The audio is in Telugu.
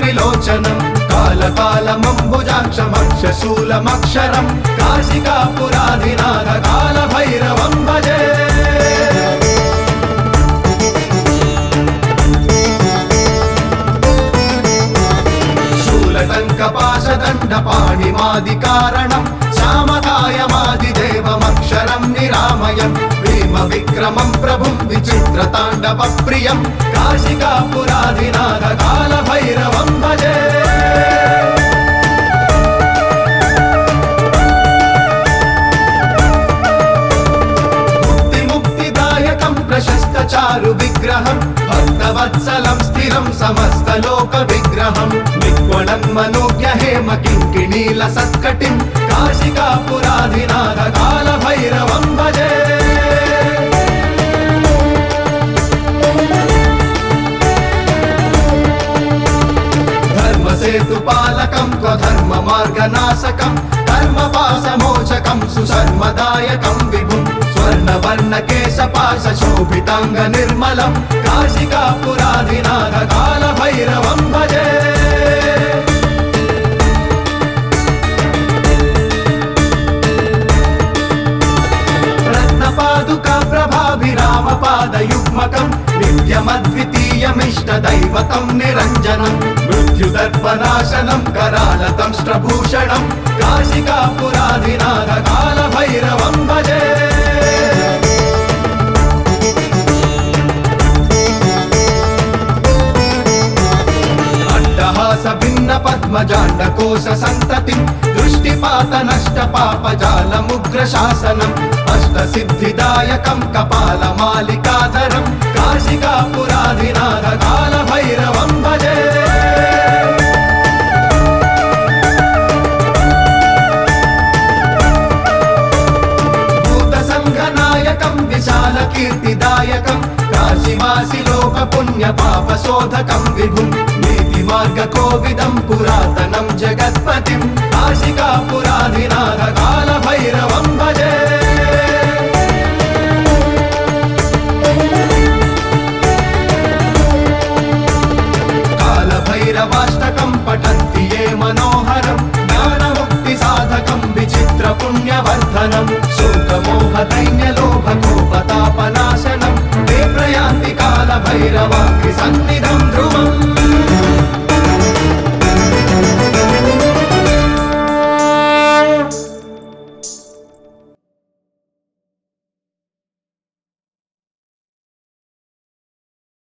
త్రిలోచనం కాలకాలమంబుజాక్షమక్షశూలమక్షరం కాశికాపురాధినాథ కాల భైరవం భజే శూలటంకపాశదండ పాణిమాది కారణం శ్యామకాయమాది దేవమక్షరం నిరామయం భీమ విక్రమం ప్రభుం విచిత్ర తాండవ ప్రియం కాశికాపురాధినాథ కాల భైరవం భజే ముక్తి ముక్తిదాయకం ప్రశస్త చారు విగ్రహం భక్తవత్సలం స్థిరం సమస్త లోక విగ్రహం నిగ్వణం మనోజ్ఞ హేమ కింకిణీల సత్కటిం కాశికాపురాధినాథ కాల భైరవం భజే ధర్మసేతు పాలకం త్వధర్మ మార్గనాశకం ధర్మపాశమోచకం సుశర్మదాయకం విభుం స్వర్ణవర్ణ కేశపాశ శోభితాంగ నిర్మలం కాశికాపురాధినాథ కాల భైరవం భజే రత్నపాదుకా ప్రభాభిరామ పాదయుగ్మకం నిత్యమద్వితీయమిష్ట దైవతం నిరంజనం మృత్యుదర్పనాశనం కరాళతంష్ట్రభూషణం కాశికాపురాధినాథ కాల భైరవం భజే అట్టహాస భిన్న పద్మజాండ కోశ సంతతిం దృష్టిపాత నష్ట పాప జాలముగ్ర శాసనం అష్ట సిద్ధిదాయకం కపాల మాలికాధరం కాశికాపురాధినాథ కాల భైరవం భజే భూత సంఘనాయకం విశాల కీర్తిదాయకం కాశీవాసి లోక పుణ్య పాప శోధకం విభుం నీతి మార్గ కోవిదం పురాతనం జగత్పతిం కాశికాపురాధినాథ కాల భైరవం భజే కాల భైరవాష్టకం పఠంతి ఏ మనోహరం జ్ఞానముక్తి సాధకం విచిత్ర పుణ్యవర్ధనం శోకమోహ దైన్య లోభ కోపతాపనాశనం తే ప్రయాంతి కాల భైరవాగ్రి సన్నిధం ధ్రువం